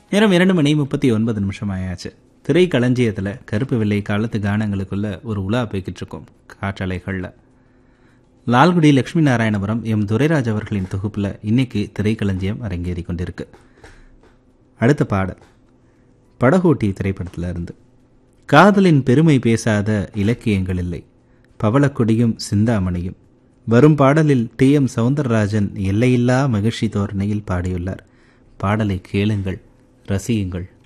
நேரம் இரண்டு மணி முப்பத்தி ஒன்பது நிமிஷம் ஆயாச்சு திரை களஞ்சியத்தில் கருப்பு வெள்ளை காலத்து கானங்களுக்குள்ள ஒரு உலா போய்கிட்டு இருக்கோம் காற்றலைகளில் லால்குடி லட்சுமி நாராயணபுரம் எம் துரைராஜ் அவர்களின் தொகுப்பில் இன்னைக்கு திரைக்களஞ்சியம் அரங்கேறி கொண்டிருக்கு அடுத்த பாடல் படகோட்டி திரைப்படத்தில் இருந்து காதலின் பெருமை பேசாத இலக்கியங்கள் இல்லை பவளக்கொடியும் சிந்தாமணியும் வரும் பாடலில் டி எம் சவுந்தரராஜன் எல்லையில்லா மகிழ்ச்சி தோரணையில் பாடியுள்ளார் பாடலை கேளுங்கள் ரசியுங்கள்